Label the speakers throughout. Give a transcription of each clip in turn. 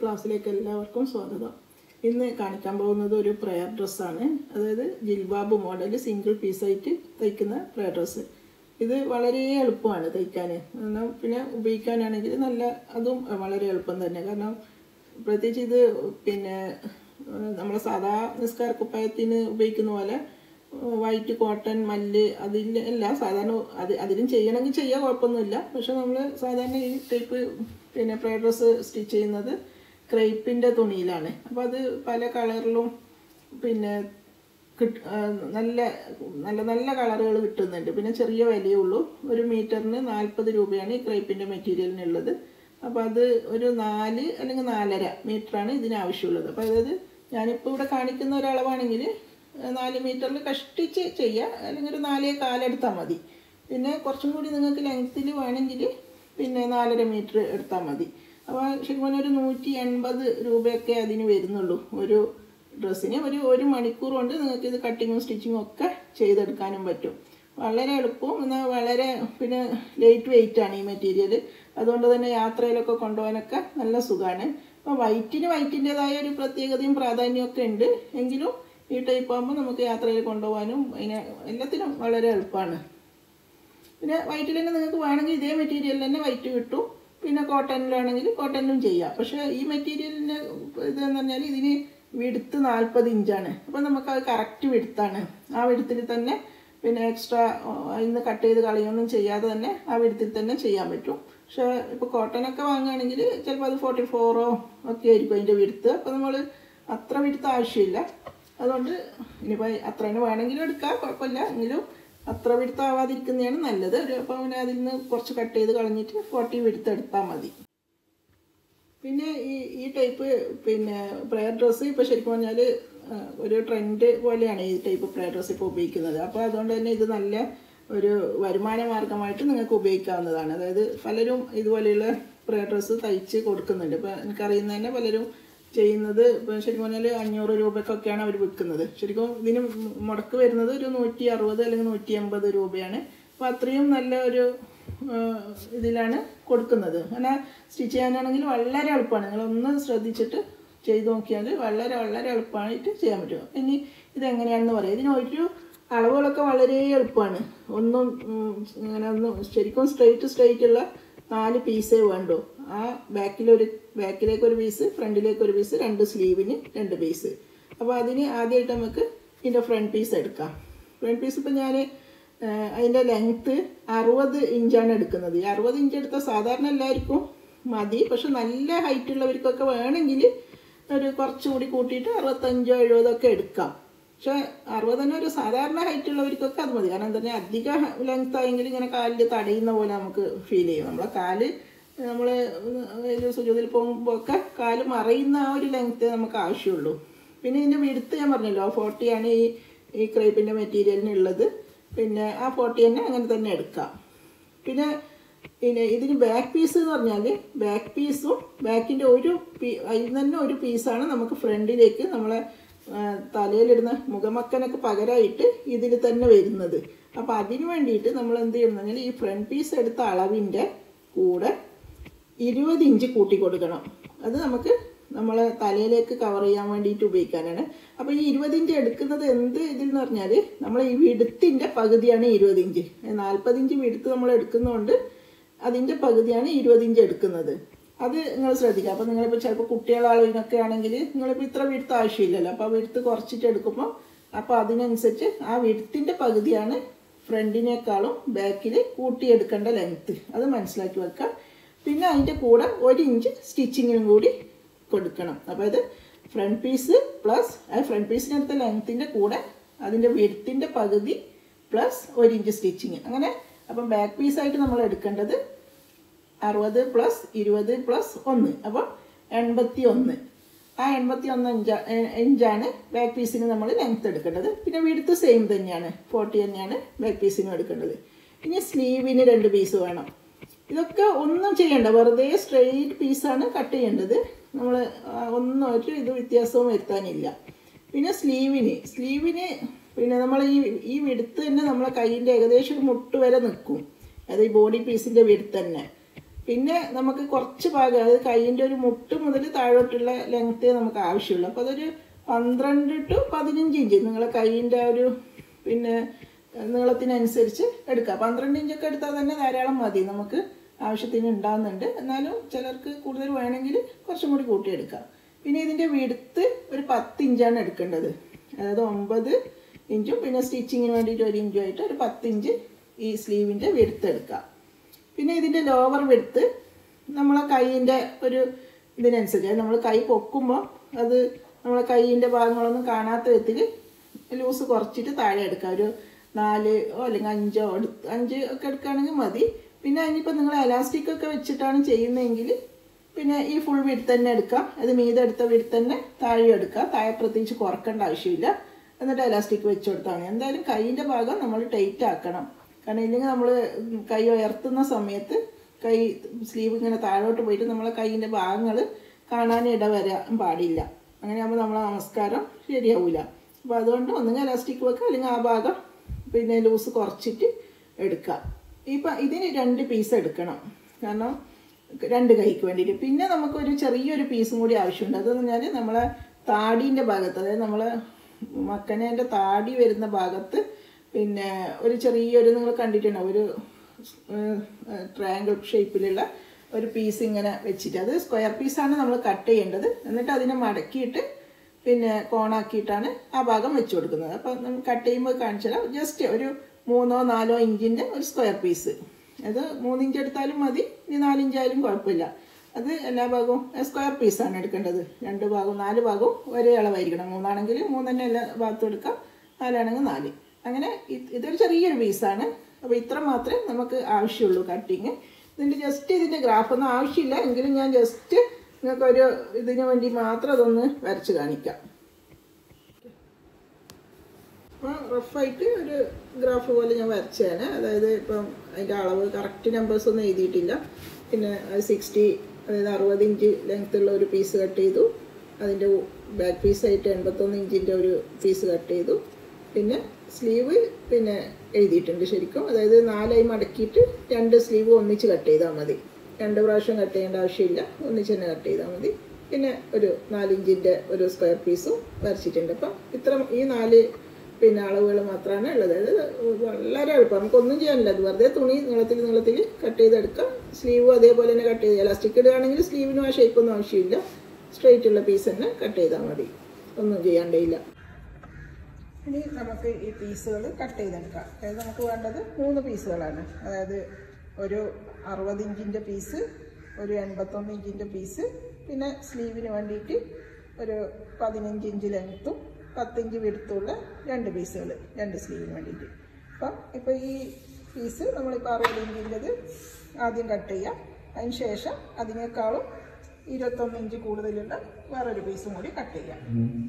Speaker 1: ക്ലാസ്സിലേക്ക് എല്ലാവർക്കും സ്വാഗതം ഇന്ന് കാണിക്കാൻ പോകുന്നത് ഒരു പ്രയർ ഡ്രസ്സാണ് അതായത് ജിൽബാബ് മോഡൽ സിംഗിൾ പീസായിട്ട് തയ്ക്കുന്ന പ്രയർ ഡ്രസ്സ് ഇത് വളരെ എളുപ്പമാണ് തയ്ക്കാൻ കാരണം പിന്നെ ഉപയോഗിക്കാനാണെങ്കിൽ നല്ല അതും വളരെ എളുപ്പം തന്നെ കാരണം പ്രത്യേകിച്ച് ഇത് പിന്നെ നമ്മൾ സാധാ നിസ്കാര കുപ്പായത്തിന് ഉപയോഗിക്കുന്ന പോലെ വൈറ്റ് കോട്ടൺ മല്ല് അതിൽ എല്ലാം സാധാരണ അത് അതിലും ചെയ്യണമെങ്കിൽ ചെയ്യാൻ കുഴപ്പമൊന്നുമില്ല പക്ഷെ നമ്മൾ സാധാരണ ഈ ടൈപ്പ് പിന്നെ പ്രേ ഡ്രസ്സ് സ്റ്റിച്ച് ചെയ്യുന്നത് ക്രേപ്പിൻ്റെ തുണിയിലാണ് അപ്പോൾ അത് പല കളറിലും പിന്നെ കിട്ട നല്ല നല്ല നല്ല കളറുകൾ കിട്ടുന്നുണ്ട് പിന്നെ ചെറിയ വിലയേ ഉള്ളൂ ഒരു മീറ്ററിന് നാൽപ്പത് രൂപയാണ് ഈ ക്രേപ്പിൻ്റെ മെറ്റീരിയലിനുള്ളത് അപ്പോൾ അത് ഒരു നാല് അല്ലെങ്കിൽ നാലര മീറ്ററാണ് ഇതിന് ആവശ്യമുള്ളത് അപ്പോൾ അതായത് ഞാനിപ്പോൾ ഇവിടെ കാണിക്കുന്ന ഒരളവാണെങ്കിൽ നാല് മീറ്ററിൽ കഷ്ടിച്ച് ചെയ്യുക അല്ലെങ്കിൽ ഒരു നാലേ കാലെടുത്താൽ മതി പിന്നെ കുറച്ചും കൂടി നിങ്ങൾക്ക് ലെങ്ത്തിൽ വേണമെങ്കിൽ പിന്നെ നാലര മീറ്റർ എടുത്താൽ മതി അപ്പോൾ ശരിക്കും പറഞ്ഞാൽ ഒരു നൂറ്റി എൺപത് രൂപയൊക്കെ അതിന് വരുന്നുള്ളൂ ഒരു ഡ്രസ്സിന് ഒരു ഒരു മണിക്കൂർ കൊണ്ട് നിങ്ങൾക്ക് ഇത് കട്ടിങ്ങും സ്റ്റിച്ചിങ്ങും ഒക്കെ ചെയ്തെടുക്കാനും പറ്റും വളരെ എളുപ്പവും എന്നാൽ വളരെ പിന്നെ ലൈറ്റ് വെയിറ്റ് ആണ് ഈ മെറ്റീരിയൽ അതുകൊണ്ട് തന്നെ യാത്രയിലൊക്കെ കൊണ്ടുപോകാനൊക്കെ നല്ല സുഖമാണ് അപ്പോൾ വൈറ്റിന് വൈറ്റിൻ്റെതായ ഒരു പ്രത്യേകതയും പ്രാധാന്യമൊക്കെ ഉണ്ട് എങ്കിലും ഈ ടൈപ്പ് ആകുമ്പോൾ നമുക്ക് യാത്രയിൽ കൊണ്ടുപോകാനും അതിന് എല്ലാത്തിനും വളരെ എളുപ്പമാണ് പിന്നെ വൈറ്റിൽ തന്നെ നിങ്ങൾക്ക് വേണമെങ്കിൽ ഇതേ മെറ്റീരിയൽ തന്നെ വൈറ്റ് കിട്ടും പിന്നെ കോട്ടണിലാണെങ്കിൽ കോട്ടണിലും ചെയ്യാം പക്ഷേ ഈ മെറ്റീരിയലിൻ്റെ ഇതെന്ന് പറഞ്ഞാൽ ഇതിന് വിടുത്ത് നാൽപ്പത് ഇഞ്ചാണ് അപ്പോൾ നമുക്ക് അത് കറക്റ്റ് വിടുത്താണ് ആ വിടുത്തിൽ തന്നെ പിന്നെ എക്സ്ട്രാ ഇന്ന് കട്ട് ചെയ്ത് കളയൊന്നും ചെയ്യാതെ തന്നെ ആ വിടുത്തിൽ തന്നെ ചെയ്യാൻ പറ്റും പക്ഷേ ഇപ്പോൾ കോട്ടനൊക്കെ വാങ്ങുകയാണെങ്കിൽ ചിലപ്പോൾ അത് ഫോർട്ടി ഫോറോ ഒക്കെ ആയിരിക്കും അതിൻ്റെ വിടുത്ത് അപ്പോൾ നമ്മൾ അത്ര വിടുത്ത് ആവശ്യമില്ല അതുകൊണ്ട് ഇനിയിപ്പോൾ അത്രേന് വേണമെങ്കിലും എടുക്കാം കുഴപ്പമില്ല എങ്കിലും അത്ര വിടുത്താവാതിരിക്കുന്നതാണ് നല്ലത് ഒരു അപ്പോൾ അവനെ അതിൽ നിന്ന് കുറച്ച് കട്ട് ചെയ്ത് കളഞ്ഞിട്ട് ഫോർട്ടി വിടുത്തെടുത്താൽ മതി പിന്നെ ഈ ഈ ടൈപ്പ് പിന്നെ പ്രയർ ഡ്രസ്സ് ഇപ്പോൾ ശരിക്കും പറഞ്ഞാൽ ഒരു ട്രെൻഡ് പോലെയാണ് ഈ ടൈപ്പ് പ്രയർ ഡ്രസ്സ് ഇപ്പോൾ ഉപയോഗിക്കുന്നത് അപ്പോൾ അതുകൊണ്ട് തന്നെ ഇത് നല്ല ഒരു വരുമാന മാർഗമായിട്ട് നിങ്ങൾക്ക് ഉപയോഗിക്കാവുന്നതാണ് അതായത് പലരും ഇതുപോലെയുള്ള പ്രയർ ഡ്രസ്സ് തയ്ച്ച് കൊടുക്കുന്നുണ്ട് ഇപ്പോൾ എനിക്കറിയുന്ന തന്നെ പലരും ചെയ്യുന്നത് ഇപ്പം ശരിക്കും പറഞ്ഞാൽ അഞ്ഞൂറ് രൂപക്കൊക്കെയാണ് അവർ വിൽക്കുന്നത് ശരിക്കും ഇതിന് മുടക്ക് വരുന്നത് ഒരു നൂറ്റി അറുപത് അല്ലെങ്കിൽ നൂറ്റി എൺപത് രൂപയാണ് അപ്പോൾ അത്രയും നല്ല ഒരു ഇതിലാണ് കൊടുക്കുന്നത് അങ്ങനെ സ്റ്റിച്ച് ചെയ്യാനാണെങ്കിൽ വളരെ എളുപ്പമാണ് നിങ്ങളൊന്ന് ശ്രദ്ധിച്ചിട്ട് ചെയ്ത് നോക്കിയാൽ വളരെ വളരെ എളുപ്പമായിട്ട് ചെയ്യാൻ പറ്റും ഇനി ഇതെങ്ങനെയാണെന്ന് പറയാം ഇതിന് ഒരു അളവുകളൊക്കെ വളരെ എളുപ്പമാണ് ഒന്നും ഇങ്ങനെ ഒന്നും ശരിക്കും സ്ട്രെയിറ്റ് സ്ട്രെയിറ്റ് ഉള്ള നാല് പീസേ വേണ്ടൂ ആ ബാക്കിലൊരു ബാക്കിലേക്ക് ഒരു പീസ് ഫ്രണ്ടിലേക്ക് ഒരു പീസ് രണ്ട് സ്ലീവിന് രണ്ട് പീസ് അപ്പോൾ അതിന് ആദ്യമായിട്ട് നമുക്ക് ഇതിൻ്റെ ഫ്രണ്ട് പീസ് എടുക്കാം ഫ്രണ്ട് പീസ് ഇപ്പോൾ ഞാൻ അതിൻ്റെ ലെങ്ത്ത് അറുപത് ഇഞ്ചാണ് എടുക്കുന്നത് ഈ അറുപത് ഇഞ്ച് എടുത്താൽ സാധാരണ എല്ലാവർക്കും മതി പക്ഷെ നല്ല ഹൈറ്റ് ഉള്ളവർക്കൊക്കെ വേണമെങ്കിൽ ഒരു കുറച്ചുകൂടി കൂട്ടിയിട്ട് അറുപത്തഞ്ചോ എഴുപതൊക്കെ എടുക്കാം പക്ഷെ അറുപത് തന്നെ ഒരു സാധാരണ ഹൈറ്റ് ഉള്ളവർക്കൊക്കെ അത് മതി കാരണം എന്താ പറഞ്ഞാൽ അധിക ലെങ്ത് ആയെങ്കിൽ ഇങ്ങനെ കാലിൽ തടയുന്ന പോലെ നമുക്ക് ഫീൽ ചെയ്യും നമ്മളെ കാല് നമ്മൾ സുജൂതിൽ പോകുമ്പോൾ ഒക്കെ കാല് മറയുന്ന ആ ഒരു ലെങ്ത്ത് നമുക്ക് ആവശ്യമുള്ളൂ പിന്നെ ഇതിൻ്റെ വിടുത്ത് ഞാൻ പറഞ്ഞല്ലോ ഫോർട്ടിയാണ് ഈ ഈ ക്രേപ്പിൻ്റെ മെറ്റീരിയലിനുള്ളത് പിന്നെ ആ ഫോർട്ടി തന്നെ അങ്ങനെ തന്നെ എടുക്കാം പിന്നെ പിന്നെ ഇതിന് ബാക്ക് പീസ് എന്ന് പറഞ്ഞാൽ ബാക്ക് പീസും ബാക്കിൻ്റെ ഒരു പീ അതിൽ തന്നെ ഒരു പീസാണ് നമുക്ക് ഫ്രണ്ടിലേക്ക് നമ്മളെ തലയിലിടുന്ന മുഖമക്കനൊക്കെ പകരമായിട്ട് ഇതിൽ തന്നെ വരുന്നത് അപ്പോൾ അതിന് വേണ്ടിയിട്ട് നമ്മൾ എന്ത് ചെയ്യണമെന്ന് ഈ ഫ്രണ്ട് പീസ് എടുത്ത അളവിൻ്റെ കൂടെ ഇരുപത് ഇഞ്ച് കൂട്ടി കൊടുക്കണം അത് നമുക്ക് നമ്മളെ തലയിലേക്ക് കവർ ചെയ്യാൻ വേണ്ടിയിട്ട് ഉപയോഗിക്കാനാണ് അപ്പോൾ ഈ ഇരുപത് ഇഞ്ച് എടുക്കുന്നത് എന്ത് ഇതിൽ എന്ന് പറഞ്ഞാൽ നമ്മൾ ഈ വിടുത്തിൻ്റെ പകുതിയാണ് ഇരുപത് ഇഞ്ച് നാൽപ്പത് ഇഞ്ച് വിടുത്ത് നമ്മൾ എടുക്കുന്നതുകൊണ്ട് അതിൻ്റെ പകുതിയാണ് ഇരുപത് ഇഞ്ച് എടുക്കുന്നത് അത് നിങ്ങൾ ശ്രദ്ധിക്കുക അപ്പോൾ നിങ്ങളിപ്പോൾ ചിലപ്പോൾ കുട്ടികളാളിനൊക്കെ ആണെങ്കിൽ നിങ്ങളിപ്പോൾ ഇത്ര വിടുത്ത് ആവശ്യമില്ലല്ലോ അപ്പോൾ ആ വിടുത്ത് കുറച്ചിട്ട് എടുക്കുമ്പോൾ അപ്പോൾ അതിനനുസരിച്ച് ആ വിടുത്തിൻ്റെ പകുതിയാണ് ഫ്രണ്ടിനേക്കാളും ബാക്കിൽ കൂട്ടിയെടുക്കേണ്ട ലെങ്ത്ത് അത് മനസ്സിലാക്കി വെക്കുക പിന്നെ അതിൻ്റെ കൂടെ ഒരു ഇഞ്ച് സ്റ്റിച്ചിങ്ങിനും കൂടി കൊടുക്കണം അപ്പോൾ ഇത് ഫ്രണ്ട് പീസ് പ്ലസ് ആ ഫ്രണ്ട് പീസിനടുത്ത ലെങ്ത്തിൻ്റെ കൂടെ അതിൻ്റെ വിടുത്തിൻ്റെ പകുതി പ്ലസ് ഒരു ഇഞ്ച് സ്റ്റിച്ചിങ് അങ്ങനെ അപ്പം ബാക്ക് പീസായിട്ട് നമ്മൾ എടുക്കേണ്ടത് അറുപത് പ്ലസ് ഇരുപത് പ്ലസ് ഒന്ന് അപ്പം എൺപത്തി ഒന്ന് ആ എൺപത്തി ഒന്ന് ഇഞ്ച ഇഞ്ചാണ് ബാക്ക് പീസിന് നമ്മൾ ലെങ്ത്ത് എടുക്കേണ്ടത് പിന്നെ വിടുത്ത് സെയിം തന്നെയാണ് ഫോർട്ടി തന്നെയാണ് ബാക്ക് പീസിനും എടുക്കേണ്ടത് ഇനി സ്ലീവിന് രണ്ട് പീസ് വേണം ഇതൊക്കെ ഒന്നും ചെയ്യണ്ട വെറുതെ സ്ട്രെയിറ്റ് പീസാണ് കട്ട് ചെയ്യേണ്ടത് നമ്മൾ ഒന്നും ഒരു ഇത് വ്യത്യാസവും വരുത്താനില്ല പിന്നെ സ്ലീവിന് സ്ലീവിന് പിന്നെ നമ്മൾ ഈ ഈ വിടുത്ത് തന്നെ നമ്മളെ കൈയിൻ്റെ ഏകദേശം ഒരു മുട്ട് വരെ നിൽക്കും അത് ഈ ബോഡി പീസിൻ്റെ വിടുത്ത് തന്നെ പിന്നെ നമുക്ക് കുറച്ച് ഭാഗം അതായത് കൈയിൻ്റെ ഒരു മുട്ട് മുതൽ താഴോട്ടുള്ള ലെങ്ത്തേ നമുക്ക് ആവശ്യമുള്ളൂ അപ്പോൾ അതൊരു പന്ത്രണ്ട് ടു പതിനഞ്ച് ഇഞ്ച് നിങ്ങളെ കൈയിൻ്റെ ഒരു പിന്നെ നീളത്തിനനുസരിച്ച് എടുക്കുക പന്ത്രണ്ട് ഇഞ്ചൊക്കെ എടുത്താൽ തന്നെ ധാരാളം മതി നമുക്ക് ആവശ്യത്തിന് ഉണ്ടാകുന്നുണ്ട് എന്നാലും ചിലർക്ക് കൂടുതൽ വേണമെങ്കിൽ കുറച്ചും കൂടി കൂട്ടിയെടുക്കാം പിന്നെ ഇതിൻ്റെ വിടുത്ത് ഒരു പത്ത് ഇഞ്ചാണ് എടുക്കേണ്ടത് അതായത് ഒമ്പത് ഇഞ്ചും പിന്നെ സ്റ്റിച്ചിങ്ങിന് വേണ്ടിയിട്ട് ഒരു ഇഞ്ചും ആയിട്ട് ഒരു പത്ത് ഇഞ്ച് ഈ സ്ലീവിൻ്റെ വിടുത്ത് എടുക്കാം പിന്നെ ഇതിൻ്റെ ലോവർ വിടുത്ത് നമ്മളെ കൈയിൻ്റെ ഒരു ഇതിനനുസരിച്ച് നമ്മൾ കൈ പൊക്കുമ്പോൾ അത് നമ്മളെ കൈയിൻ്റെ ഭാഗങ്ങളൊന്നും കാണാത്ത വിധത്തിൽ ലൂസ് കുറച്ചിട്ട് താഴെ എടുക്കാം ഒരു നാല് അല്ലെങ്കിൽ അഞ്ചോ എടുത്ത് അഞ്ച് ഒക്കെ എടുക്കുകയാണെങ്കിൽ മതി പിന്നെ അതിനിപ്പോൾ നിങ്ങൾ എലാസ്റ്റിക് ഒക്കെ വെച്ചിട്ടാണ് ചെയ്യുന്നതെങ്കിൽ പിന്നെ ഈ ഫുൾ വിടുത്ത് തന്നെ എടുക്കാം അത് മീതെ എടുത്ത വിടുത്ത് തന്നെ താഴെ എടുക്കാം താഴെ പ്രത്യേകിച്ച് കുറക്കേണ്ട ആവശ്യമില്ല എന്നിട്ട് എലാസ്റ്റിക് വെച്ച് കൊടുത്താൽ മതി എന്തായാലും കൈയിൻ്റെ ഭാഗം നമ്മൾ ടൈറ്റ് ആക്കണം കാരണം ഇല്ലെങ്കിൽ നമ്മൾ കൈ ഉയർത്തുന്ന സമയത്ത് കൈ സ്ലീവ് ഇങ്ങനെ താഴോട്ട് പോയിട്ട് നമ്മളെ കൈയിൻ്റെ ഭാഗങ്ങൾ കാണാൻ ഇടവരാൻ പാടില്ല അങ്ങനെയാകുമ്പോൾ നമ്മളെ നമസ്കാരം ശരിയാവില്ല അപ്പോൾ അതുകൊണ്ട് ഒന്നുകിൽ എലാസ്റ്റിക് വെക്കുക അല്ലെങ്കിൽ ആ ഭാഗം പിന്നെ ലൂസ് കുറച്ചിട്ട് എടുക്കുക ഇപ്പം ഇതിന് രണ്ട് പീസ് എടുക്കണം കാരണം രണ്ട് കൈക്ക് വേണ്ടിയിട്ട് പിന്നെ നമുക്കൊരു ചെറിയൊരു പീസും കൂടി ആവശ്യമുണ്ട് അതെന്ന് പറഞ്ഞാൽ നമ്മളെ താടീൻ്റെ ഭാഗത്ത് അതായത് നമ്മളെ മക്കനേൻ്റെ താടി വരുന്ന ഭാഗത്ത് പിന്നെ ഒരു ചെറിയൊരു നിങ്ങൾ കണ്ടിട്ടുണ്ടാവും ഒരു ട്രയാങ്കിൾ ഷേപ്പിലുള്ള ഒരു പീസ് ഇങ്ങനെ വെച്ചിട്ട് അത് സ്ക്വയർ പീസാണ് നമ്മൾ കട്ട് ചെയ്യേണ്ടത് എന്നിട്ട് അതിനെ മടക്കിയിട്ട് പിന്നെ കോണാക്കിയിട്ടാണ് ആ ഭാഗം വെച്ച് കൊടുക്കുന്നത് അപ്പം നമ്മൾ കട്ട് ചെയ്യുമ്പോൾ കാണിച്ചാൽ ജസ്റ്റ് ഒരു മൂന്നോ നാലോ ഇഞ്ചിൻ്റെ ഒരു സ്ക്വയർ പീസ് അത് മൂന്നിഞ്ച് എടുത്താലും മതി ഇനി നാലിഞ്ചായാലും കുഴപ്പമില്ല അത് എല്ലാ ഭാഗവും സ്ക്വയർ പീസാണ് എടുക്കേണ്ടത് രണ്ട് ഭാഗവും നാല് ഭാഗവും ഒരേ അളവായിരിക്കണം മൂന്നാണെങ്കിൽ മൂന്നെന്നെ എല്ലാ ഭാഗത്തും എടുക്കാം നാലാണെങ്കിൽ നാല് അങ്ങനെ ഇത് ഇതൊരു ചെറിയൊരു പീസാണ് അപ്പോൾ ഇത്ര മാത്രമേ നമുക്ക് ആവശ്യമുള്ളൂ കട്ടിങ് ഇതിൻ്റെ ജസ്റ്റ് ഇതിൻ്റെ ഗ്രാഫൊന്നും ആവശ്യമില്ല എങ്കിലും ഞാൻ ജസ്റ്റ് നിങ്ങൾക്കൊരു ഇതിന് വേണ്ടി മാത്രം അതൊന്ന് വരച്ച് കാണിക്കാം അപ്പോൾ റഫായിട്ട് ഒരു ഗ്രാഫ് പോലെ ഞാൻ വരച്ചതാണ് അതായത് ഇപ്പം അതിൻ്റെ അളവ് കറക്റ്റ് നമ്പേഴ്സ് ഒന്നും എഴുതിയിട്ടില്ല പിന്നെ അത് സിക്സ്റ്റി അതായത് അറുപത് ഇഞ്ച് ലെങ്ത് ഉള്ള ഒരു പീസ് കട്ട് ചെയ്തു അതിൻ്റെ ബാക്ക് പീസായിട്ട് എൺപത്തൊന്ന് ഇഞ്ചിൻ്റെ ഒരു പീസ് കട്ട് ചെയ്തു പിന്നെ സ്ലീവ് പിന്നെ എഴുതിയിട്ടുണ്ട് ശരിക്കും അതായത് നാലായി മടക്കിയിട്ട് രണ്ട് സ്ലീവ് ഒന്നിച്ച് കട്ട് ചെയ്താൽ മതി രണ്ട് പ്രാവശ്യം കട്ട് ചെയ്യേണ്ട ആവശ്യമില്ല ഒന്നിച്ച് തന്നെ കട്ട് ചെയ്താൽ മതി പിന്നെ ഒരു നാലിഞ്ചിൻ്റെ ഒരു സ്ക്വയർ പീസും വരച്ചിട്ടുണ്ട് അപ്പം ഇത്ര ഈ നാല് പിന്നെ അളവുകൾ മാത്രമാണ് ഉള്ളത് അതായത് വളരെ എളുപ്പം നമുക്കൊന്നും ചെയ്യാനില്ല അത് വെറുതെ തുണി നീളത്തിൽ നീളത്തിൽ കട്ട് ചെയ്തെടുക്കാം സ്ലീവും അതേപോലെ തന്നെ കട്ട് ചെയ്ത് ഇലാസ്റ്റിക് ഇടുകയാണെങ്കിൽ സ്ലീവിനും ആ ഷേപ്പൊന്നും ആവശ്യമില്ല സ്ട്രെയിറ്റ് ഉള്ള പീസ് തന്നെ കട്ട് ചെയ്താൽ മതി ഒന്നും ചെയ്യാണ്ടേയില്ല ഇനി നമുക്ക് ഈ പീസുകൾ കട്ട് ചെയ്തെടുക്കാം അതായത് നമുക്ക് വേണ്ടത് മൂന്ന് പീസുകളാണ് അതായത് ഒരു അറുപത് ഇഞ്ചിൻ്റെ പീസ് ഒരു എൺപത്തൊന്ന് ഇഞ്ചിൻ്റെ പീസ് പിന്നെ സ്ലീവിന് വേണ്ടിയിട്ട് ഒരു പതിനഞ്ച് ഇഞ്ച് ലെങ്ത്തും പത്തിഞ്ച് വിടുത്തുള്ള രണ്ട് പീസുകൾ രണ്ട് സ്ലീവിന് വേണ്ടിയിട്ട് അപ്പം ഇപ്പോൾ ഈ പീസ് നമ്മളിപ്പോൾ അറുപത് ഇഞ്ചിൻ്റെത് ആദ്യം കട്ട് ചെയ്യാം അതിന് ശേഷം അതിനേക്കാളും ഇരുപത്തൊന്ന് ഇഞ്ച് കൂടുതലുള്ള വേറൊരു പീസും കൂടി കട്ട് ചെയ്യാം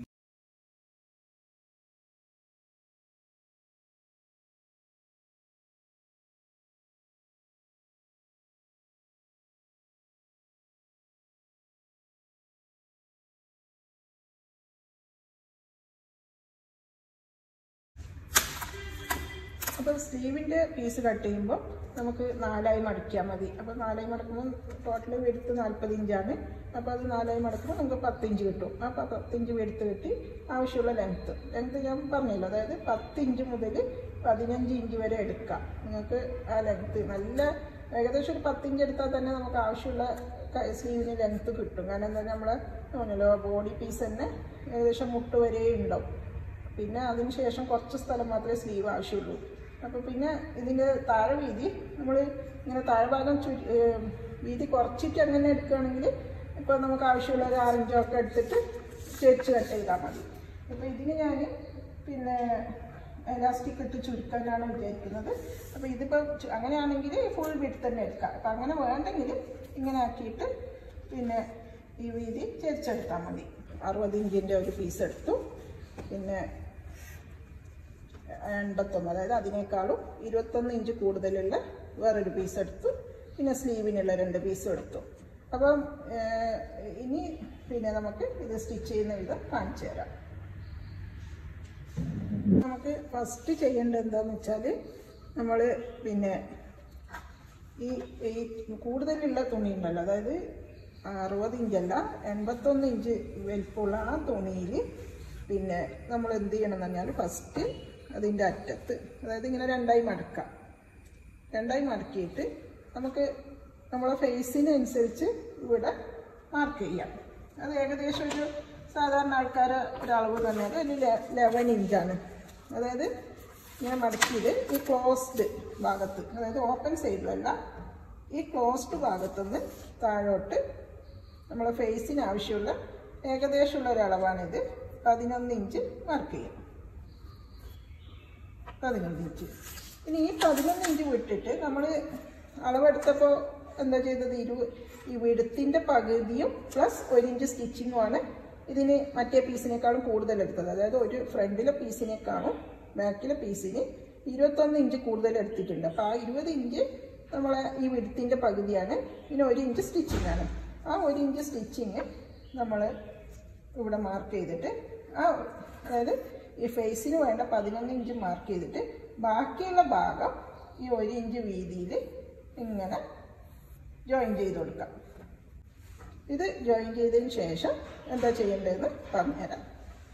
Speaker 1: അപ്പോൾ സ്ലീവിൻ്റെ പീസ് കട്ട് ചെയ്യുമ്പോൾ നമുക്ക് നാലായി മടിക്കാൻ മതി അപ്പോൾ നാലായി മടക്കുമ്പോൾ ടോട്ടൽ വെടുത്ത് നാൽപ്പത് ഇഞ്ചാണ് അപ്പോൾ അത് നാലായി മടക്കുമ്പോൾ നമുക്ക് പത്തിഞ്ച് കിട്ടും ആ പ- പത്തിഞ്ച് വെടുത്ത് കിട്ടി ആവശ്യമുള്ള ലെങ്ത്ത് ലെങ്ത്ത് ഞാൻ പറഞ്ഞല്ലോ അതായത് പത്ത് ഇഞ്ച് മുതൽ പതിനഞ്ച് ഇഞ്ച് വരെ എടുക്കാം നിങ്ങൾക്ക് ആ ലെങ്ത്ത് നല്ല ഏകദേശം ഒരു പത്തിഞ്ച് എടുത്താൽ തന്നെ നമുക്ക് ആവശ്യമുള്ള സ്ലീവിന് ലെങ്ത്ത് കിട്ടും കാരണം എന്താ നമ്മൾ പറഞ്ഞല്ലോ ബോഡി പീസ് തന്നെ ഏകദേശം മുട്ട് വരെ ഉണ്ടാവും പിന്നെ അതിന് ശേഷം കുറച്ച് സ്ഥലം മാത്രമേ സ്ലീവ് ആവശ്യമുള്ളൂ അപ്പോൾ പിന്നെ ഇതിൻ്റെ താഴെ വീതി നമ്മൾ ഇങ്ങനെ താഴ്ഭാഗം ചുരി ഏഹ് വീതി കുറച്ചിട്ട് അങ്ങനെ എടുക്കുകയാണെങ്കിൽ ഇപ്പോൾ നമുക്ക് ആവശ്യമുള്ള ഒരു ആറിഞ്ചോ ഒക്കെ എടുത്തിട്ട് ചേച്ച് കട്ട് ചെയ്താൽ മതി അപ്പോൾ ഇതിന് ഞാൻ പിന്നെ എലാസ്റ്റിക് ഇട്ട് ചുരുക്കാനാണ് വിചാരിക്കുന്നത് അപ്പോൾ ഇതിപ്പോൾ ചു- അങ്ങനെയാണെങ്കിൽ ഫുൾ വിട്ട് തന്നെ എടുക്കാം അപ്പോൾ അങ്ങനെ വേണ്ടെങ്കിൽ ഇങ്ങനെ ആക്കിയിട്ട് പിന്നെ ഈ വീതി ചെരിച്ചെടുത്താൽ മതി അറുപത് ഇഞ്ചിൻ്റെ ഒരു പീസ് എടുത്തു പിന്നെ എൺപത്തൊന്ന് അതായത് അതിനേക്കാളും ഇരുപത്തൊന്ന് ഇഞ്ച് കൂടുതലുള്ള വേറൊരു പീസ് എടുത്തു പിന്നെ സ്ലീവിനുള്ള രണ്ട് പീസും എടുത്തു അപ്പം ഏഹ്, ഇനി പിന്നെ നമുക്ക് ഇത് സ്റ്റിച്ച് ചെയ്യുന്ന വിധം കാണിച്ചു തരാം നമുക്ക് ഫസ്റ്റ് ചെയ്യേണ്ടത് എന്താണെന്ന് വെച്ചാൽ നമ്മൾ പിന്നെ ഈ ഈ കൂടുതലുള്ള തുണി ഉണ്ടല്ലോ അതായത് അറുപത് ഇഞ്ചല്ല എൺപത്തൊന്ന് ഇഞ്ച് വലിപ്പമുള്ള ആ തുണിയിൽ പിന്നെ നമ്മൾ എന്ത് ചെയ്യണം എന്ന് പറഞ്ഞാൽ ഫസ്റ്റ് അതിൻ്റെ അറ്റത്ത് അതായത് ഇങ്ങനെ രണ്ടായി മടക്കാം രണ്ടായി മടക്കിയിട്ട് നമുക്ക് നമ്മളെ ഫേസിനനുസരിച്ച് ഇവിടെ മാർക്ക് ചെയ്യാം അത് ഏകദേശം ഒരു സാധാരണ ആൾക്കാരെ ഒരളവ് പറഞ്ഞാൽ ഒരു ലെവൻ ഇഞ്ചാണ് അതായത് ഞാൻ മടക്കിയത് ഈ ക്ലോസ്ഡ് ഭാഗത്ത് അതായത് ഓപ്പൺ സൈഡിലല്ല ഈ ക്ലോസ്ഡ് ഭാഗത്തുനിന്ന് താഴോട്ട് നമ്മളെ ഫേസിന് ആവശ്യമുള്ള ഏകദേശമുള്ള ഒരളവാണിത് പതിനൊന്ന് ഇഞ്ച് മാർക്ക് ചെയ്യാം പതിനൊന്ന് ഇഞ്ച് ഇനി ഈ പതിനൊന്ന് ഇഞ്ച് വിട്ടിട്ട് നമ്മൾ അളവെടുത്തപ്പോൾ എന്താ ചെയ്തത് ഇരു ഈ വിടുത്തിൻ്റെ പകുതിയും പ്ലസ് ഒരു ഇഞ്ച് സ്റ്റിച്ചിങ്ങുമാണ് ഇതിന് മറ്റേ പീസിനേക്കാളും കൂടുതൽ എടുത്തത് അതായത് ഒരു ഫ്രണ്ടിലെ പീസിനേക്കാളും ബാക്കിലെ പീസിന് ഇരുപത്തൊന്ന് ഇഞ്ച് കൂടുതൽ എടുത്തിട്ടുണ്ട് അപ്പോൾ ആ ഇരുപത് ഇഞ്ച് നമ്മളെ ഈ വിടുത്തിൻ്റെ പകുതിയാണ് പിന്നെ ഒരു ഇഞ്ച് സ്റ്റിച്ചിങ് ആണ് ആ ഒരു ഇഞ്ച് സ്റ്റിച്ചിങ് നമ്മൾ ഇവിടെ മാർക്ക് ചെയ്തിട്ട് ആ അതായത് ഈ ഫേസിന് വേണ്ട പതിനൊന്ന് ഇഞ്ച് മാർക്ക് ചെയ്തിട്ട് ബാക്കിയുള്ള ഭാഗം ഈ ഒരു ഇഞ്ച് വീതിയിൽ ഇങ്ങനെ ജോയിൻ ചെയ്ത് കൊടുക്കാം ഇത് ജോയിൻ ചെയ്തതിന് ശേഷം എന്താ ചെയ്യേണ്ടതെന്ന് പറഞ്ഞുതരാം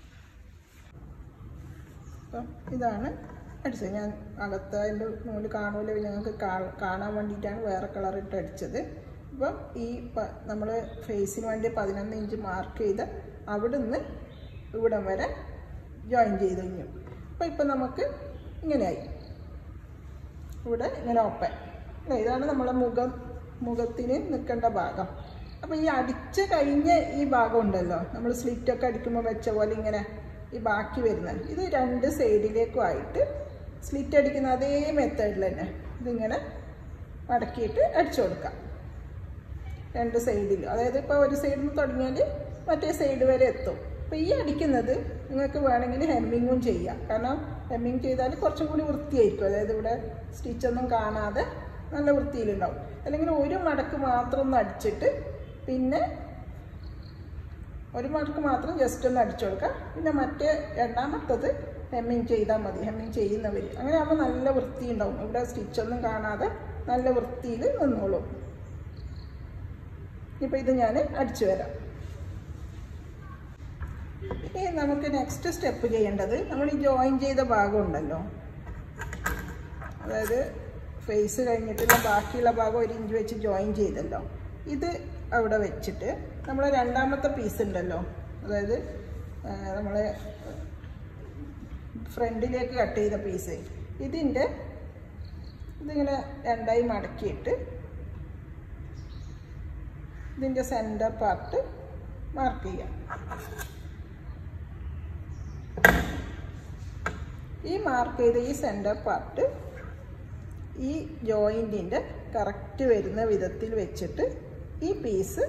Speaker 1: അപ്പം ഇതാണ് അടിച്ചത് ഞാൻ അകത്ത് അതിൻ്റെ നൂല് കാണൂല ഞങ്ങൾക്ക് കാ- കാണാൻ വേണ്ടിയിട്ടാണ് വേറെ കളർ ഇട്ട് അടിച്ചത് അപ്പം ഈ നമ്മൾ ഫേസിന് വേണ്ടി പതിനൊന്ന് ഇഞ്ച് മാർക്ക് ചെയ്ത് അവിടുന്ന് ഇവിടം വരെ ജോയിൻ ചെയ്ത് കഴിഞ്ഞു അപ്പം ഇപ്പം നമുക്ക് ഇങ്ങനെയായി ഇവിടെ ഇങ്ങനെ ഓപ്പൺ അല്ലേ ഇതാണ് നമ്മളെ മുഖം മുഖത്തിന് നിൽക്കേണ്ട ഭാഗം അപ്പോൾ ഈ അടിച്ച് കഴിഞ്ഞ ഈ ഭാഗം ഉണ്ടല്ലോ നമ്മൾ സ്ലിറ്റൊക്കെ അടിക്കുമ്പോൾ വെച്ച പോലെ ഇങ്ങനെ ഈ ബാക്കി വരുന്നത് ഇത് രണ്ട് സൈഡിലേക്കും ആയിട്ട് സ്ലിറ്റ് അടിക്കുന്ന അതേ മെത്തേഡിൽ തന്നെ ഇതിങ്ങനെ മടക്കിയിട്ട് അടിച്ചു കൊടുക്കാം രണ്ട് സൈഡിൽ അതായത് ഇപ്പോൾ ഒരു സൈഡിൽ നിന്ന് തുടങ്ങിയാൽ മറ്റേ സൈഡ് വരെ എത്തും അപ്പോൾ ഈ അടിക്കുന്നത് നിങ്ങൾക്ക് വേണമെങ്കിൽ ഹെമ്മിങ്ങും ചെയ്യാം കാരണം ഹെമ്മിങ് ചെയ്താൽ കുറച്ചും കൂടി വൃത്തിയായിരിക്കും അതായത് ഇവിടെ സ്റ്റിച്ചൊന്നും കാണാതെ നല്ല വൃത്തിയിലുണ്ടാവും അല്ലെങ്കിൽ ഒരു മടക്ക് മാത്രം ഒന്ന് അടിച്ചിട്ട് പിന്നെ ഒരു മടക്ക് മാത്രം ജസ്റ്റ് ഒന്ന് അടിച്ചു കൊടുക്കാം പിന്നെ മറ്റേ രണ്ടാമത്തത് ഹെമ്മിങ് ചെയ്താൽ മതി ഹെമ്മിങ് ചെയ്യുന്നവർ അങ്ങനെ ആകുമ്പോൾ നല്ല വൃത്തി ഉണ്ടാവും ഇവിടെ സ്റ്റിച്ചൊന്നും കാണാതെ നല്ല വൃത്തിയിൽ നിന്നോളും ഇപ്പം ഇത് ഞാൻ അടിച്ചു വരാം ഇനി നമുക്ക് നെക്സ്റ്റ് സ്റ്റെപ്പ് ചെയ്യേണ്ടത് നമ്മൾ ഈ ജോയിൻ ചെയ്ത ഭാഗം ഉണ്ടല്ലോ അതായത് ഫേസ് കഴിഞ്ഞിട്ടുള്ള ബാക്കിയുള്ള ഭാഗം ഒരു ഇഞ്ച് വെച്ച് ജോയിൻ ചെയ്തല്ലോ ഇത് അവിടെ വെച്ചിട്ട് നമ്മൾ രണ്ടാമത്തെ പീസ് ഉണ്ടല്ലോ അതായത് നമ്മൾ ഫ്രണ്ടിലേക്ക് കട്ട് ചെയ്ത പീസ് ഇതിൻ്റെ ഇതിങ്ങനെ രണ്ടായി മടക്കിയിട്ട് ഇതിൻ്റെ സെൻറ്റർ പാർട്ട് മാർക്ക് ചെയ്യാം ഈ മാർക്ക് ചെയ്ത ഈ സെൻറ്റർ പാർട്ട് ഈ ജോയിൻറ്റിൻ്റെ കറക്റ്റ് വരുന്ന വിധത്തിൽ വെച്ചിട്ട് ഈ പീസ്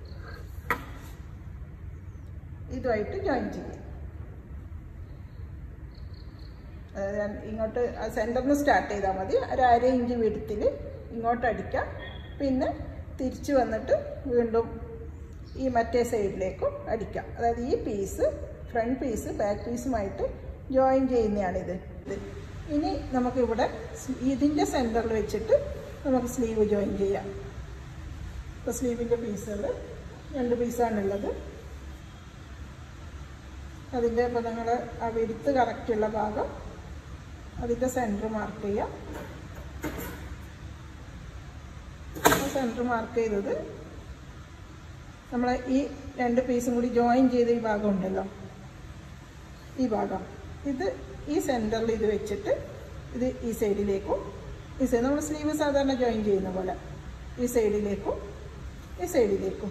Speaker 1: ഇതുമായിട്ട് ജോയിൻ ചെയ്യും അതായത് ഞാൻ ഇങ്ങോട്ട് സെൻറ്ററിൽ നിന്ന് സ്റ്റാർട്ട് ചെയ്താൽ മതി ഒരു അര ഇഞ്ച് വീടത്തിൽ ഇങ്ങോട്ട് അടിക്കാം പിന്നെ തിരിച്ച് വന്നിട്ട് വീണ്ടും ഈ മറ്റേ സൈഡിലേക്കും അടിക്കാം അതായത് ഈ പീസ് ഫ്രണ്ട് പീസ് ബാക്ക് പീസുമായിട്ട് ജോയിൻ ചെയ്യുന്നതാണിത് ഇത് ഇനി നമുക്കിവിടെ സ് ഇതിൻ്റെ സെൻറ്ററിൽ വെച്ചിട്ട് നമുക്ക് സ്ലീവ് ജോയിൻ ചെയ്യാം ഇപ്പോൾ സ്ലീവിൻ്റെ പീസുകൾ രണ്ട് പീസാണുള്ളത് അതിൻ്റെ ഇപ്പോൾ നിങ്ങൾ ആ വിരുത്ത് കറക്റ്റുള്ള ഭാഗം അതിൻ്റെ സെൻറ്റർ മാർക്ക് ചെയ്യാം സെൻറ്റർ മാർക്ക് ചെയ്തത് നമ്മൾ ഈ രണ്ട് പീസും കൂടി ജോയിൻ ചെയ്ത ഈ ഭാഗം ഉണ്ടല്ലോ ഈ ഭാഗം ഇത് ഈ സെൻറ്ററിൽ ഇത് വെച്ചിട്ട് ഇത് ഈ സൈഡിലേക്കും ഈ സൈഡ് നമ്മൾ സ്ലീവ് സാധാരണ ജോയിൻ ചെയ്യുന്ന പോലെ ഈ സൈഡിലേക്കും ഈ സൈഡിലേക്കും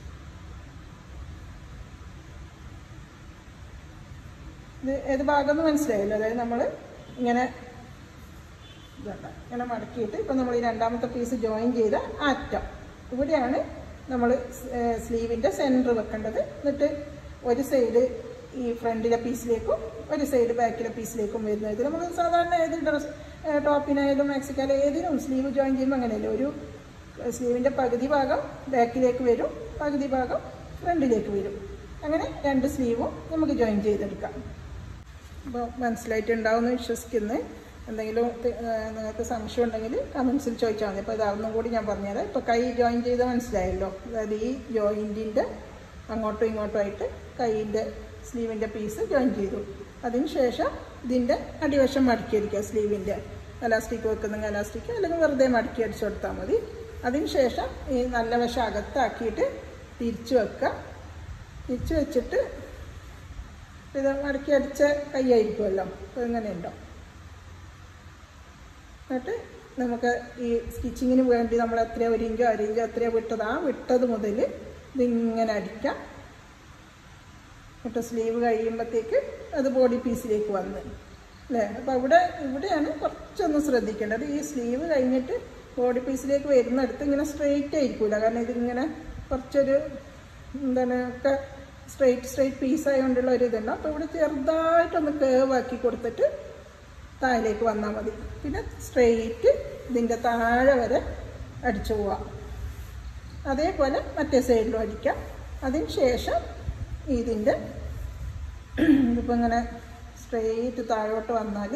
Speaker 1: ഇത് ഏത് ഭാഗം എന്ന് മനസ്സിലായല്ലോ അതായത് നമ്മൾ ഇങ്ങനെ ഇതുണ്ട് ഇങ്ങനെ മടക്കിയിട്ട് ഇപ്പം നമ്മൾ ഈ രണ്ടാമത്തെ പീസ് ജോയിൻ ചെയ്ത ആ അറ്റം ഇവിടെയാണ് നമ്മൾ സ്ലീവിൻ്റെ സെൻറ്റർ വെക്കേണ്ടത് എന്നിട്ട് ഒരു സൈഡ് ഈ ഫ്രണ്ടിലെ പീസിലേക്കും ഒരു സൈഡ് ബാക്കിലെ പീസിലേക്കും വരുന്നത് ഇത് നമ്മൾ സാധാരണ ഏത് ഡ്രസ് ടോപ്പിനായാലും മാക്സിക്കാലും ഏതിനും സ്ലീവ് ജോയിൻ ചെയ്യുമ്പോൾ അങ്ങനെയല്ല ഒരു സ്ലീവിൻ്റെ പകുതി ഭാഗം ബാക്കിലേക്ക് വരും പകുതി ഭാഗം ഫ്രണ്ടിലേക്ക് വരും അങ്ങനെ രണ്ട് സ്ലീവും നമുക്ക് ജോയിൻ ചെയ്തെടുക്കാം അപ്പോൾ മനസ്സിലായിട്ടുണ്ടാവുമെന്ന് വിശ്വസിക്കുന്നു എന്തെങ്കിലും തി- ഏഹ് നിങ്ങൾക്ക് സംശയം ഉണ്ടെങ്കിൽ കമൻസിൽ ചോദിച്ചാൽ മതി അപ്പോൾ ഇതാവുന്നും കൂടി ഞാൻ പറഞ്ഞുതരാം ഇപ്പോൾ കൈ ജോയിൻ ചെയ്ത് മനസ്സിലായല്ലോ അതായത് ഈ ജോയിൻറ്റിൻ്റെ അങ്ങോട്ടും ഇങ്ങോട്ടും ആയിട്ട് കൈയിൻ്റെ സ്ലീവിൻ്റെ പീസ് ജോയിൻ ചെയ്തു അതിന് ശേഷം ഇതിൻ്റെ അടിവശം മടക്കി അടിക്കുക സ്ലീവിൻ്റെ എലാസ്റ്റിക് വെക്കുന്നെങ്കിൽ എലാസ്റ്റിക് അല്ലെങ്കിൽ വെറുതെ മടക്കി അടിച്ചു കൊടുത്താൽ മതി അതിന് ശേഷം ഈ നല്ല വശം അകത്താക്കിയിട്ട് തിരിച്ചു വെക്കുക തിരിച്ചു വെച്ചിട്ട് ഇത് മടക്കി അടിച്ച കൈയായിരിക്കുമല്ലോ അപ്പോൾ ഇങ്ങനെ ഉണ്ടോ എന്നിട്ട് നമുക്ക് ഈ സ്റ്റിച്ചിങ്ങിന് വേണ്ടി നമ്മൾ എത്രയോ ഒരു ഇഞ്ചോ അര ഇഞ്ചോ എത്രയോ വിട്ടത് ആ വിട്ടത് മുതൽ ഇതിങ്ങനെ അടിക്കാം എന്നിട്ട് സ്ലീവ് കഴിയുമ്പോഴത്തേക്ക് അത് ബോഡി പീസിലേക്ക് വന്ന് അല്ലേ അപ്പോൾ ഇവിടെ ഇവിടെയാണ് കുറച്ചൊന്ന് ശ്രദ്ധിക്കേണ്ടത് ഈ സ്ലീവ് കഴിഞ്ഞിട്ട് ബോഡി പീസിലേക്ക് വരുന്നിടത്ത് ഇങ്ങനെ സ്ട്രെയിറ്റ് ആയിരിക്കില്ല കാരണം ഇതിങ്ങനെ കുറച്ചൊരു എന്താണ് ഒക്കെ സ്ട്രെയിറ്റ് സ്ട്രെയിറ്റ് പീസ് ആയതുകൊണ്ടുള്ള ഒരു ഇതുണ്ട് അപ്പോൾ ഇവിടെ ചെറുതായിട്ടൊന്ന് കേവ് ആക്കി കൊടുത്തിട്ട് താഴേക്ക് വന്നാൽ മതി പിന്നെ സ്ട്രെയിറ്റ് ഇതിൻ്റെ താഴെ വരെ അടിച്ചു പോവാം അതേപോലെ മറ്റേ സൈഡിലും അടിക്കാം അതിന് ശേഷം ഇതിൻ്റെ ഇതിപ്പോൾ ഇങ്ങനെ സ്ട്രെയിറ്റ് താഴോട്ട് വന്നാൽ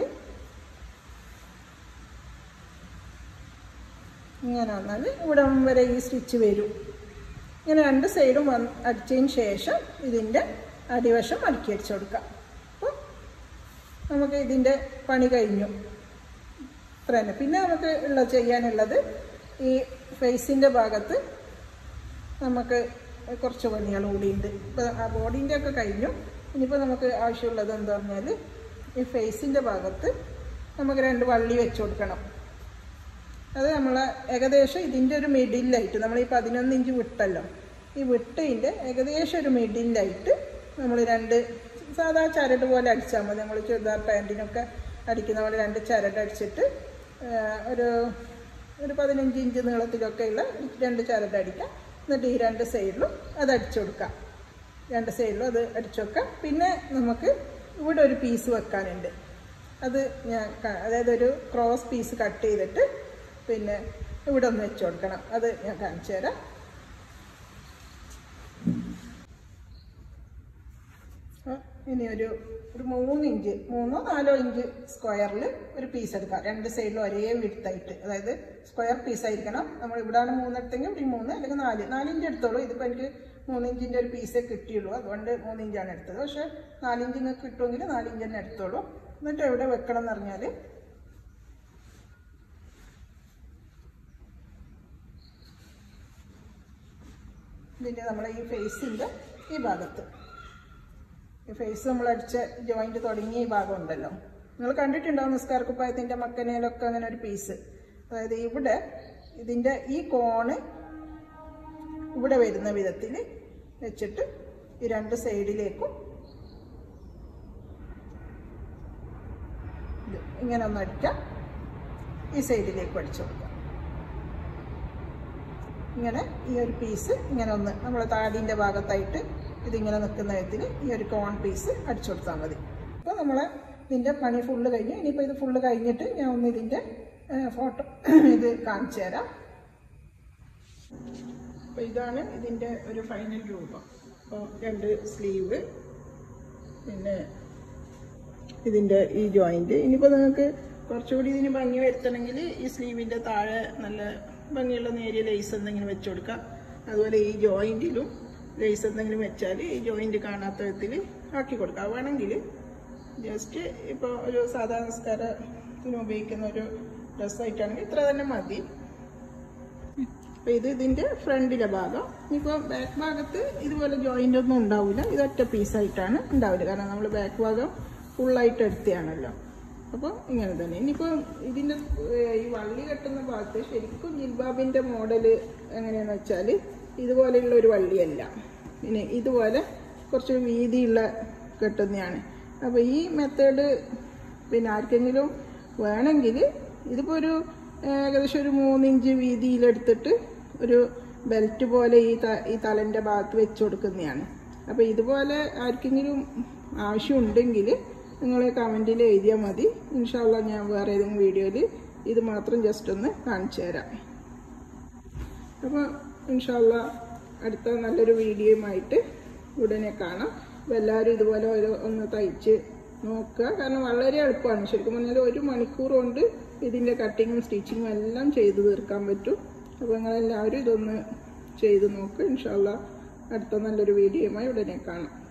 Speaker 1: ഇങ്ങനെ വന്നാൽ ഇവിടെ വരെ ഈ സ്റ്റിച്ച് വരും ഇങ്ങനെ രണ്ട് സൈഡും വന്ന് അടിച്ചതിന് ശേഷം ഇതിൻ്റെ അടിവശം മടക്കി അടിച്ചു കൊടുക്കാം അപ്പോൾ നമുക്ക് ഇതിൻ്റെ പണി കഴിഞ്ഞു ഇത്ര തന്നെ പിന്നെ നമുക്ക് ഉള്ള ചെയ്യാനുള്ളത് ഈ ഫേസിൻ്റെ ഭാഗത്ത് നമുക്ക് കുറച്ച് പണികൾ കൂടിയുണ്ട് ഇപ്പോൾ ആ ബോഡീൻ്റെ ഒക്കെ കഴിഞ്ഞു ഇനിയിപ്പോൾ നമുക്ക് ആവശ്യമുള്ളത് എന്താ പറഞ്ഞാൽ ഈ ഫേസിൻ്റെ ഭാഗത്ത് നമുക്ക് രണ്ട് വള്ളി വെച്ച് കൊടുക്കണം അത് നമ്മൾ ഏകദേശം ഇതിൻ്റെ ഒരു മിഡിലായിട്ട് നമ്മൾ ഈ പതിനൊന്ന് ഇഞ്ച് വിട്ടല്ലോ ഈ വിട്ടതിൻ്റെ ഏകദേശം ഒരു മിഡിലായിട്ട് നമ്മൾ രണ്ട് സാധാ ചരട് പോലെ അടിച്ചാൽ മതി നമ്മൾ ചുരിദാർ പാൻറ്റിനൊക്കെ അടിക്കുന്ന പോലെ രണ്ട് ചരട് അടിച്ചിട്ട് ആ, ഒരു ഒരു പതിനഞ്ച് ഇഞ്ച് നീളത്തിലൊക്കെയുള്ള രണ്ട് ചരട് അടിക്കാം എന്നിട്ട് ഈ രണ്ട് സൈഡിലും അത് അടിച്ചു കൊടുക്കാം രണ്ട് സൈഡിലും അത് അടിച്ചു വെക്കാം പിന്നെ നമുക്ക് ഇവിടെ ഒരു പീസ് വെക്കാനുണ്ട് അത് ഞാൻ ക- അതായത് ഒരു ക്രോസ് പീസ് കട്ട് ചെയ്തിട്ട് പിന്നെ ഇവിടെ ഒന്ന് വെച്ച് കൊടുക്കണം അത് ഞാൻ കാണിച്ചു തരാം ആ, ഇനി ഒരു ഒരു മൂന്ന് ഇഞ്ച് മൂന്നോ നാലോ ഇഞ്ച് സ്ക്വയറിൽ ഒരു പീസ് എടുക്കാം രണ്ട് സൈഡിലും ഒരേ വിടുത്തായിട്ട് അതായത് സ്ക്വയർ പീസ് ആയിരിക്കണം നമ്മൾ ഇവിടെയാണ് മൂന്നെടുത്തെങ്കിൽ ഇവിടെ മൂന്ന് അല്ലെങ്കിൽ നാല് നാല് ഇഞ്ച് എടുത്തോളൂ ഇതിപ്പോൾ എനിക്ക് മൂന്ന് ഇഞ്ചിൻ്റെ ഒരു പീസേ കിട്ടിയുള്ളൂ അതുകൊണ്ട് മൂന്ന് ഇഞ്ചാണ് എടുത്തത് പക്ഷേ നാലിഞ്ച് നിങ്ങൾക്ക് കിട്ടുമെങ്കിൽ നാലിഞ്ച് തന്നെ എടുത്തോളൂ എന്നിട്ട് എവിടെ വെക്കണം എന്ന് പറഞ്ഞാൽ ഇതിൻ്റെ നമ്മളെ ഈ ഫേസിൻ്റെ ഈ ഭാഗത്ത് ഈ ഫേസ് നമ്മൾ അടിച്ച ജോയിന്റ് തുടങ്ങിയ ഈ ഭാഗം ഉണ്ടല്ലോ നിങ്ങൾ കണ്ടിട്ടുണ്ടാവും നിസ്കാര കുപ്പായത്തിൻ്റെ മക്കനയിലൊക്കെ അങ്ങനെ ഒരു പീസ് അതായത് ഇവിടെ ഇതിൻ്റെ ഈ കോണ് ഇവിടെ വരുന്ന വിധത്തിൽ വെച്ചിട്ട് ഈ രണ്ട് സൈഡിലേക്കും ഇത് ഇങ്ങനെ ഒന്ന് അടിക്കാം ഈ സൈഡിലേക്ക് അടിച്ചു കൊടുക്കാം ഇങ്ങനെ ഈ ഒരു പീസ് ഇങ്ങനെ ഒന്ന് നമ്മൾ താടിൻ്റെ ഭാഗത്തായിട്ട് ഇതിങ്ങനെ നിൽക്കുന്ന വിധത്തിൽ ഈ ഒരു കോൺ പീസ് അടിച്ചു കൊടുത്താൽ മതി അപ്പോൾ നമ്മൾ ഇതിൻ്റെ പണി ഫുള്ള് കഴിഞ്ഞു ഇനിയിപ്പോൾ ഇത് ഫുള്ള് കഴിഞ്ഞിട്ട് ഞാൻ ഒന്ന് ഇതിൻ്റെ ഫോട്ടോ ഇത് കാണിച്ചു തരാം അപ്പോൾ ഇതാണ് ഇതിൻ്റെ ഒരു ഫൈനൽ രൂപം അപ്പോൾ രണ്ട് സ്ലീവ് പിന്നെ ഇതിൻ്റെ ഈ ജോയിൻറ്റ് ഇനിയിപ്പോൾ നിങ്ങൾക്ക് കുറച്ചുകൂടി ഇതിന് ഭംഗി വരുത്തണമെങ്കിൽ ഈ സ്ലീവിൻ്റെ താഴെ നല്ല ഭംഗിയുള്ള നേരിയ ലേസ് എന്തെങ്കിലും വെച്ച് കൊടുക്കാം അതുപോലെ ഈ ജോയിൻറ്റിലും ലേസ് എന്തെങ്കിലും വെച്ചാൽ ഈ ജോയിൻറ്റ് കാണാത്ത വിധത്തിൽ ആക്കി കൊടുക്കാം വേണമെങ്കിൽ ജസ്റ്റ് ഇപ്പോൾ ഒരു സാധാ നമസ്കാരത്തിന് ഉപയോഗിക്കുന്ന ഒരു ഡ്രസ്സായിട്ടാണെങ്കിൽ ഇത്ര തന്നെ മതി അപ്പോൾ ഇത് ഇതിൻ്റെ ഫ്രണ്ടിലെ ഭാഗം ഇനിയിപ്പോൾ ബാക്ക് ഭാഗത്ത് ഇതുപോലെ ജോയിൻ്റ് ഒന്നും ഉണ്ടാവില്ല ഇത് ഒറ്റ പീസായിട്ടാണ് ഉണ്ടാവില്ല കാരണം നമ്മൾ ബാക്ക് ഭാഗം ഫുള്ളായിട്ട് എടുത്തതാണല്ലോ അപ്പോൾ ഇങ്ങനെ തന്നെ ഇനിയിപ്പോൾ ഇതിൻ്റെ ഏഹ്, ഈ വള്ളി കെട്ടുന്ന ഭാഗത്ത് ശരിക്കും ജിൽബാബിൻ്റെ മോഡൽ എങ്ങനെയാണെന്ന് വെച്ചാൽ ഇതുപോലെയുള്ള ഒരു വള്ളിയല്ല പിന്നെ ഇതുപോലെ കുറച്ച് വീതിയുള്ള കെട്ടുന്നതാണ് അപ്പോൾ ഈ മെത്തേഡ് പിന്നെ ആർക്കെങ്കിലും വേണമെങ്കിൽ ഇതിപ്പോൾ ഒരു ഏകദേശം ഒരു മൂന്നിഞ്ച് വീതിയിലെടുത്തിട്ട് ഒരു ബെൽറ്റ് പോലെ ഈ ത ഈ തലൻ്റെ ഭാഗത്ത് വെച്ച് കൊടുക്കുന്നതാണ് അപ്പോൾ ഇതുപോലെ ആർക്കെങ്കിലും ആവശ്യമുണ്ടെങ്കിൽ നിങ്ങൾ കമൻറ്റിൽ എഴുതിയാൽ മതി ഇൻഷാല്ല ഞാൻ വേറെ ഏതെങ്കിലും വീഡിയോയിൽ ഇത് മാത്രം ജസ്റ്റ് ഒന്ന് കാണിച്ചു തരാം അപ്പോൾ ഇൻഷാല്ല അടുത്ത നല്ലൊരു വീഡിയോയുമായിട്ട് ഉടനെ കാണാം അപ്പോൾ എല്ലാവരും ഇതുപോലെ ഓരോ ഒന്ന് തയ്ച്ച് നോക്കുക കാരണം വളരെ എളുപ്പമാണ് ശരിക്കും പറഞ്ഞാൽ ഒരു മണിക്കൂർ കൊണ്ട് ഇതിൻ്റെ കട്ടിങ്ങും സ്റ്റിച്ചിങ്ങും എല്ലാം ചെയ്ത് തീർക്കാൻ പറ്റും അപ്പോൾ നിങ്ങളെല്ലാവരും ഇതൊന്ന് ചെയ്ത് നോക്കുക ഇൻഷാല്ല അടുത്ത നല്ലൊരു വീഡിയോയുമായി ഉടനെ കാണാം